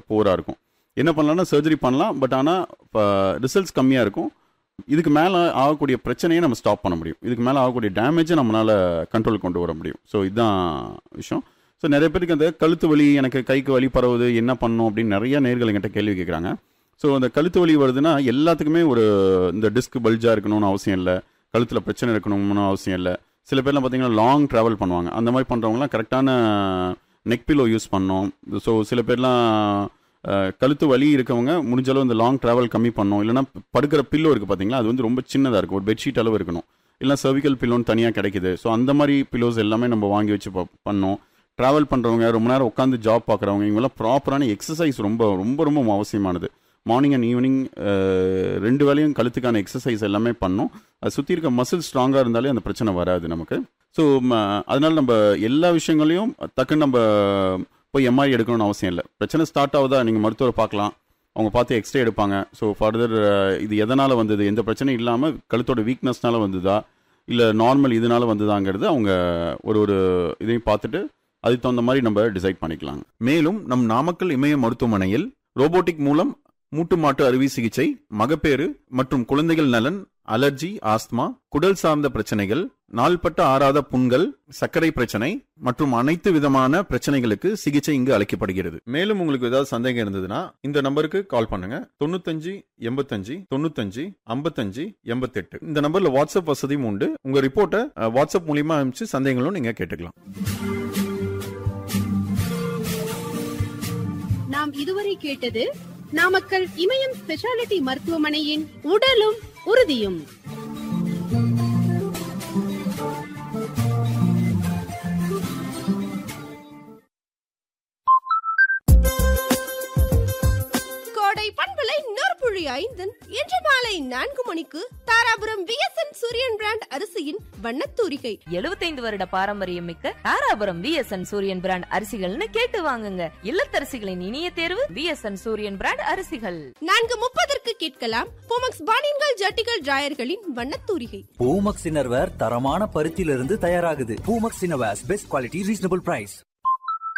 போராக இருக்கும் என்ன பண்ணலாம்னா சர்ஜரி பண்ணலாம் பட் ஆனால் இப்போ ரிசல்ட்ஸ் கம்மியாக இருக்கும் இதுக்கு மேலே ஆகக்கூடிய பிரச்சனையை நம்ம ஸ்டாப் பண்ண முடியும் இதுக்கு மேலே ஆகக்கூடிய டேமேஜை நம்மளால் கண்ட்ரோல் கொண்டு வர முடியும் ஸோ இதுதான் விஷயம் ஸோ நிறைய பேருக்கு அந்த கழுத்து வலி எனக்கு கைக்கு வலி பரவுது என்ன பண்ணணும் அப்படின்னு நிறைய நேர்கள் என்கிட்ட கேள்வி கேட்குறாங்க ஸோ அந்த கழுத்து வலி வருதுன்னா எல்லாத்துக்குமே ஒரு இந்த டிஸ்க் பல்ஜாக இருக்கணும்னு அவசியம் இல்லை கழுத்தில் பிரச்சனை இருக்கணும்னு அவசியம் இல்லை சில பேர்லாம் பார்த்தீங்கன்னா லாங் ட்ராவல் பண்ணுவாங்க அந்த மாதிரி பண்ணுறவங்களாம் கரெக்டான நெக் பில்லோ யூஸ் பண்ணோம் ஸோ சில பேர்லாம் அஹ், கழுத்து வலி இருக்கவங்க முடிஞ்ச அளவு இந்த லாங் ட்ராவல் கம்மி பண்ணணும் இல்லைன்னா படுக்கிற பில்லோ இருக்குது பார்த்தீங்களா அது வந்து ரொம்ப சின்னதாக இருக்கும் ஒரு பெட்ஷீட் அளவு இருக்கணும் இல்லை cervical பில்லோன்னு தனியாக கிடைக்குது ஸோ அந்த மாதிரி பில்லோஸ் எல்லாமே நம்ம வாங்கி வச்சு ப- பண்ணோம் ட்ராவல் பண்ணுறவங்க ரொம்ப நேரம் உட்காந்து ஜாப் பார்க்குறவங்க இவங்கெல்லாம் ப்ராப்பரான எக்ஸசைஸ் ரொம்ப ரொம்ப ரொம்ப அவசியமானது மார்னிங் அண்ட் ஈவினிங் ரெண்டு வேளையும் கழுத்துக்கான எக்ஸசைஸ் எல்லாமே பண்ணோம் அது சுற்றி இருக்க மசில் ஸ்ட்ராங்காக இருந்தாலே அந்த பிரச்சனை வராது நமக்கு ஸோ அதனால நம்ம எல்லா விஷயங்களையும் டக்குன்னு நம்ம போய் எம்ஆர்ஐ எடுக்கணும்னு அவசியம் இல்லை பிரச்சனை ஸ்டார்ட் ஆகுதா நீங்கள் மருத்துவரை பார்க்கலாம் அவங்க பார்த்து எக்ஸ்ரே எடுப்பாங்க ஸோ ஃபர்தர் இது எதனால் வந்தது எந்த பிரச்சனையும் இல்லாமல் கழுத்தோட வீக்னஸ்னால வந்ததா இல்லை நார்மல் இதனால வந்ததாங்கிறது அவங்க ஒரு ஒரு இதையும் பார்த்துட்டு அதுக்கு தகுந்த மாதிரி நம்ம டிசைட் பண்ணிக்கலாங்க மேலும் நம் நாமக்கல் இமய மருத்துவமனையில் ரோபோட்டிக் மூலம் மூட்டு மாட்டு அறுவை சிகிச்சை மகப்பேறு மற்றும் குழந்தைகள் நலன் அலர்ஜி ஆஸ்துமா குடல் சார்ந்த பிரச்சனைகள் நாள்பட்ட ஆறாத புண்கள் சர்க்கரை பிரச்சனை மற்றும் அனைத்து விதமான பிரச்சனைகளுக்கு சிகிச்சை இங்கு அளிக்கப்படுகிறது மேலும் உங்களுக்கு ஏதாவது சந்தேகம் இருந்ததுன்னா இந்த நம்பருக்கு கால் பண்ணுங்க தொண்ணூத்தஞ்சு எண்பத்தஞ்சு தொண்ணூத்தஞ்சு ஐம்பத்தஞ்சு எண்பத்தெட்டு இந்த நம்பர்ல வாட்ஸ்அப் வசதியும் உண்டு உங்க ரிப்போர்ட்டை அஹ், வாட்ஸ்அப் மூலியமா அனுப்பிச்சு சந்தேகங்களும் நீங்க கேட்டுக்கலாம் நாம் இதுவரை கேட்டது நாமக்கல் இமயம் ஸ்பெஷாலிட்டி மருத்துவமனையின் உடலும் உறுதியும் கோடை பண்பலை நொறுப்புழி ஐந்தன் இன்று மாலை நான்கு மணிக்கு தாராபுரம் விஎஸ்என் சூரியன் பிராண்ட் அரிசியின் வண்ணத்தூரிகை 75 வருட பாரம்பரியம் மிக்க தாராபுரம் விஎஸ்என் சூரியன் பிராண்ட் அரிசிகள்னு கேட்டு வாங்குங்க இல்லத்தரசிகளின் இனிய தேர்வு விஎஸ்என் சூரியன் பிராண்ட் அரிசிகள் நான்கு முப்பதற்கு கேட்கலாம் போமக்ஸ் பானின்கள் ஜட்டிகள் டிராயர்களின் வண்ணத்தூரிகை பூமக்ஸ் இன்னர்வேர் தரமான பருத்தியிலிருந்து தயாராகுது Poomex innerwears best quality reasonable price